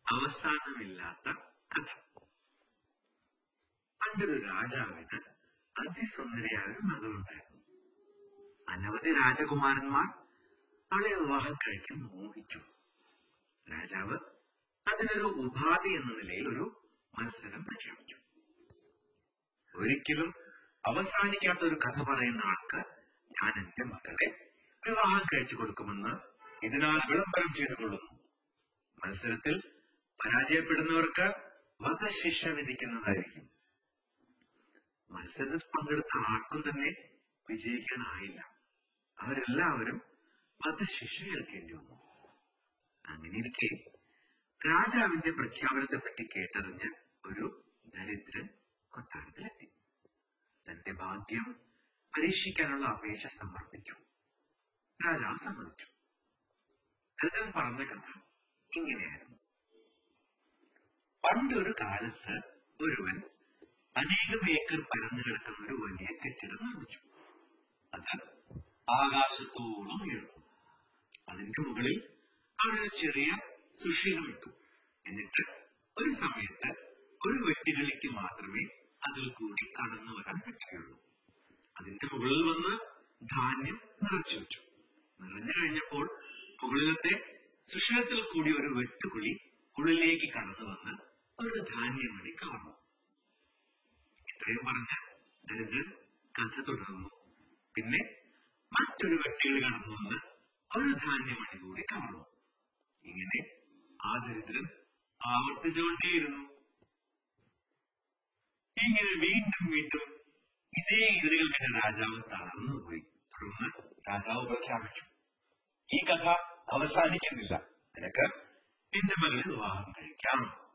അവസാനമില്ലാത്ത കഥ പണ്ടൊരു രാജാവിന് അതിസുന്ദരിയായ ഒരു മകളുണ്ടായിരുന്നു അനവധി രാജകുമാരന്മാർ അവളെ വിവാഹം കഴിക്കാൻ മോഹിച്ചു രാജാവ് അതിനൊരു ഉപാധി എന്ന നിലയിൽ ഒരു മത്സരം പ്രഖ്യാപിച്ചു ഒരിക്കലും അവസാനിക്കാത്ത ഒരു കഥ പറയുന്ന ആൾക്ക് ഞാൻ എന്റെ മകളെ വിവാഹം കഴിച്ചു കൊടുക്കുമെന്ന് ഇതിനാൽ വിളംബരം ചെയ്തു കൊള്ളുന്നു മത്സരത്തിൽ പരാജയപ്പെടുന്നവർക്ക് വധശിക്ഷ വിധിക്കുന്നതായിരിക്കും മത്സരത്തിൽ പങ്കെടുത്ത ആർക്കും തന്നെ വിജയിക്കാനായില്ല അവരെല്ലാവരും വധശിക്ഷ ഏൽക്കേണ്ടി വന്നു അങ്ങനെ ഇരിക്കെ രാജാവിന്റെ പ്രഖ്യാപനത്തെ പറ്റി കേട്ടറിഞ്ഞ് ഒരു ദരിദ്രൻ കൊട്ടാരത്തിലെത്തി തന്റെ ഭാഗ്യം പരീക്ഷിക്കാനുള്ള അപേക്ഷ സമർപ്പിച്ചു രാജാവ് സമ്മതിച്ചു ദരിദ്രൻ പറഞ്ഞ കഥ ഇങ്ങനെയായിരുന്നു പണ്ടൊരു കാലത്ത് ഒരുവൻ അനേകം ഏക്കർ പരന്നു കിടക്കുന്ന ഒരു വലിയ കെട്ടിടം നിർമ്മിച്ചു അത് ആകാശത്തോളം ഉയർന്നു അതിന്റെ മുകളിൽ അവിടെ ഒരു ചെറിയ സുഷിരം ഇട്ടു എന്നിട്ട് ഒരു സമയത്ത് ഒരു വെട്ടുകിളിക്ക് മാത്രമേ അതിൽ കൂടി കടന്നു വരാൻ പറ്റുകയുള്ളൂ അതിന്റെ മുകളിൽ വന്ന് ധാന്യം നിറച്ചു വെച്ചു നിറഞ്ഞു കഴിഞ്ഞപ്പോൾ മുകളിലത്തെ സുഷിരത്തിൽ കൂടി ഒരു വെട്ടുകുളി ഉള്ളിലേക്ക് കടന്നു വന്ന് ഒരു ധാന്യമണി കവർന്നു ഇത്രയും പറഞ്ഞ് ദരിദ്രൻ കഥ തുടർന്നു പിന്നെ മറ്റൊരു വെട്ടുകിളി കടന്നു വന്ന് ഒരു ധാന്യമണി കൂടി കവർന്നു ഇങ്ങനെ ആ ദരിദ്രൻ ആവർത്തിച്ചുകൊണ്ടേയിരുന്നു ഇങ്ങനെ വീണ്ടും വീണ്ടും ഇതേ ഇരകൾ കണ്ട രാജാവ് തളർന്നുപോയി തുടർന്ന് രാജാവ് പ്രഖ്യാപിച്ചു ഈ കഥ അവസാനിക്കുന്നില്ല നിനക്ക് എന്റെ മകളെ വിവാഹം കഴിക്കാം